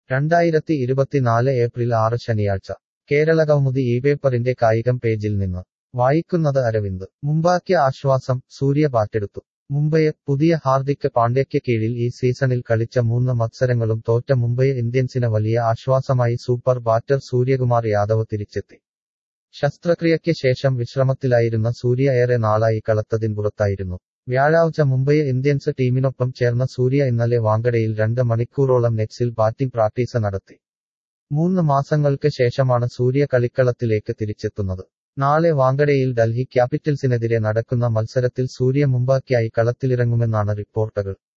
രണ്ടായിരത്തി ഇരുപത്തിനാല് ഏപ്രിൽ ആറ് ശനിയാഴ്ച കേരളകൗമുദി ഈ പേപ്പറിന്റെ കായികം പേജിൽ നിന്ന് വായിക്കുന്നത് അരവിന്ദ് മുംബൈക്ക് ആശ്വാസം സൂര്യ ബാറ്റെടുത്തു മുംബൈ പുതിയ ഹാർദിക് പാണ്ഡ്യയ്ക്ക് കീഴിൽ ഈ സീസണിൽ കളിച്ച മൂന്ന് മത്സരങ്ങളും തോറ്റ മുംബൈ ഇന്ത്യൻസിന് വലിയ ആശ്വാസമായി സൂപ്പർ ബാറ്റർ സൂര്യകുമാർ യാദവ് തിരിച്ചെത്തി ശസ്ത്രക്രിയയ്ക്ക് ശേഷം വിശ്രമത്തിലായിരുന്ന സൂര്യ ഏറെ നാളായി കളത്തതിൻ പുറത്തായിരുന്നു വ്യാഴാഴ്ച മുംബൈ ഇന്ത്യൻസ് ടീമിനൊപ്പം ചേർന്ന സൂര്യ ഇന്നലെ വാങ്കഡയിൽ രണ്ട് മണിക്കൂറോളം നെറ്റ്സിൽ ബാറ്റിംഗ് പ്രാക്ടീസ് നടത്തി മൂന്ന് മാസങ്ങൾക്ക് ശേഷമാണ് സൂര്യ കളിക്കളത്തിലേക്ക് തിരിച്ചെത്തുന്നത് നാളെ വാങ്കഡയിൽ ഡൽഹി ക്യാപിറ്റൽസിനെതിരെ നടക്കുന്ന മത്സരത്തിൽ സൂര്യ മുംബൈക്കായി കളത്തിലിറങ്ങുമെന്നാണ് റിപ്പോർട്ടുകൾ